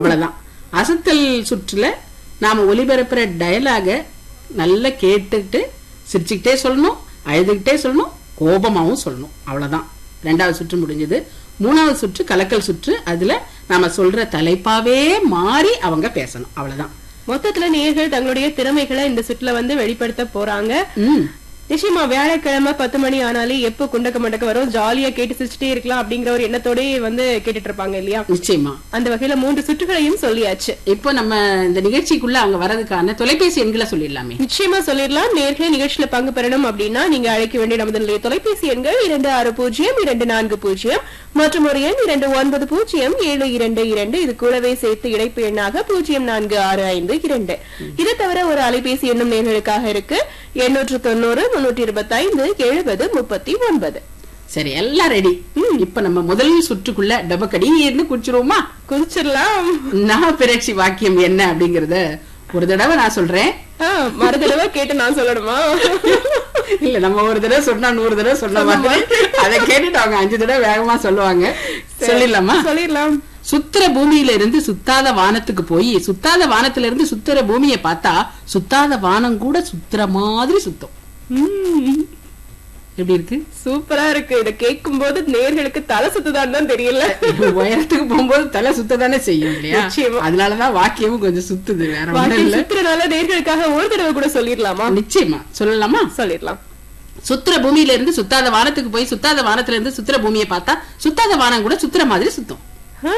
அவ்வளவுதான் அசத்தல் சுற்றுல நாம ஒலிபரப்புற டயலாக நல்லா கேட்டுட்டு சிரிச்சுக்கிட்டே சொல்லணும் அழுதுகிட்டே சொல்லணும் கோபமாவும் சொல்லணும் அவ்வளவுதான் ரெண்டாவது சுற்று முடிஞ்சது மூணாவது சுற்று கலக்கல் சுற்று அதுல நாம சொல்ற தலைப்பாவே மாறி அவங்க பேசணும் அவ்வளவுதான் மொத்தத்துல நேர்கள் தங்களுடைய திறமைகளை இந்த சுற்றுல வந்து வெளிப்படுத்த போறாங்க ம் நிச்சயமா வியாழக்கிழமை பத்து மணி ஆனாலே எப்ப குண்டக்க மண்டக்க வரும் ஜாலியா கேட்டு சிரிச்சுட்டே இருக்கலாம் அப்படிங்கிற ஒரு எண்ணத்தோடயே வந்து கேட்டுட்டு இருப்பாங்க இல்லையா நிச்சயமா அந்த வகையில மூன்று சுற்றுகளையும் சொல்லியாச்சு இப்போ நம்ம இந்த நிகழ்ச்சிக்குள்ள அவங்க வர்றதுக்கான தொலைபேசி எண்களை சொல்லிடலாமே நிச்சயமா சொல்லிடலாம் நேர்களே நிகழ்ச்சியில பங்கு பெறணும் அப்படின்னா நீங்க அழைக்க வேண்டிய நமது நிலைய தொலைபேசி எண்கள் இரண்டு ஆறு பூஜ்ஜியம் இரண்டு நான்கு பூஜ்ஜியம் மற்றும் ஒரு எண் இரண்டு ஒன்பது பூஜ்ஜியம் ஏழு இரண்டு இரண்டு இது கூடவே சேர்த்து இணைப்பு எண்ணாக பூஜ்ஜியம் நான்கு ஆறு ஐந்து இரண்டு இதை தவிர ஒரு அலைபேசி எண்ணும் நேர்களுக்காக இருக்கு எண்ணூற்று தொண்ணூறு முன்னூற்றி இருபத்தி ஐந்து எழுபது முப்பத்தி ஒன்பது சரி எல்லாம் ரெடி இப்ப நம்ம முதல் சுற்றுக்குள்ள டபக்கடி இருந்து குடிச்சிருவோமா குதிச்சிடலாம் நான் பிறட்சி வாக்கியம் என்ன அப்படிங்கறத ஒரு தடவை நான் சொல்றேன் ஆ, மறு தடவை கேட்டு நான் சொல்லணுமா இல்ல நம்ம ஒரு தடவை சொன்னா நூறு தடவை சொன்ன மாதிரி அதை கேட்டுட்டு அவங்க அஞ்சு தடவை வேகமா சொல்லுவாங்க சொல்லிடலாமா சொல்லிடலாம் சுத்திர பூமியில இருந்து சுத்தாத வானத்துக்கு போய் சுத்தாத வானத்துல இருந்து சுத்துற பூமியை பார்த்தா சுத்தாத வானம் கூட சுத்துற மாதிரி சுத்தம் ம், எப்படி இருக்கு சூப்பரா இருக்கு இத கேட்கும் போது நேர்களுக்கு தலை சுத்துதான்னு தான் தெரியல உயரத்துக்கு போகும்போது தலை சுத்ததானே செய்யும் இல்லையா நிச்சயமா. அதனாலதான் வாக்கியமும் கொஞ்சம் சுத்துது வேற ஒண்ணும் வாக்கியம் இல்ல சுத்துறதுனால நேர்களுக்காக ஒரு தடவை கூட சொல்லிடலாமா நிச்சயமா சொல்லலாமா சொல்லிடலாம் சுத்துற பூமியில இருந்து சுத்தாத வானத்துக்கு போய் சுத்தாத வானத்துல இருந்து சுத்துற பூமியை பார்த்தா சுத்தாத வானம் கூட சுத்துற மாதிரி சுத்தும் ஆ.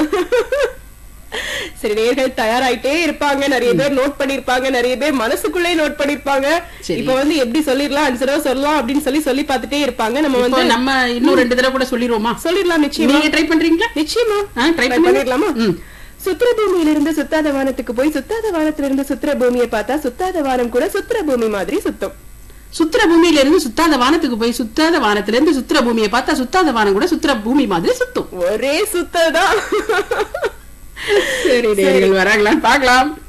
சரி நேர்கள் தயாராயிட்டே இருப்பாங்க நிறைய பேர் நோட் பண்ணிருப்பாங்க நிறைய பேர் மனசுக்குள்ளே நோட் பண்ணிருப்பாங்க சரி. இப்ப வந்து எப்படி சொல்லிடலாம் அஞ்சு தடவை சொல்லலாம் அப்படின்னு சொல்லி சொல்லி பார்த்துட்டே இருப்பாங்க நம்ம இப்போ வந்து நம்ம இன்னும் ரெண்டு தடவை கூட சொல்லிடுவோமா சொல்லிடலாம் நிச்சயமா நீங்க ட்ரை பண்றீங்களா நிச்சயமா ஆ, try Try பண்ணுங்க. பண்ணிடலாமா ம். சுத்திர பூமியில இருந்து சுத்தாத வானத்துக்கு போய் சுத்தாத வானத்துல இருந்து சுத்திர பூமியை பார்த்தா சுத்தாத வானம் கூட சுத்திர பூமி மாதிரி சுத்தும் சுத்துற பூமியில இருந்து சுத்தாத வானத்துக்கு போய் சுத்தாத வானத்துல இருந்து சுத்துற பூமியை பார்த்தா சுத்தாத வானம் கூட சுத்துற பூமி மாதிரி சுத்தும் ஒரே சுத்ததான் சரி நேயர்கள் வராங்களான்னு பார்க்கலாம்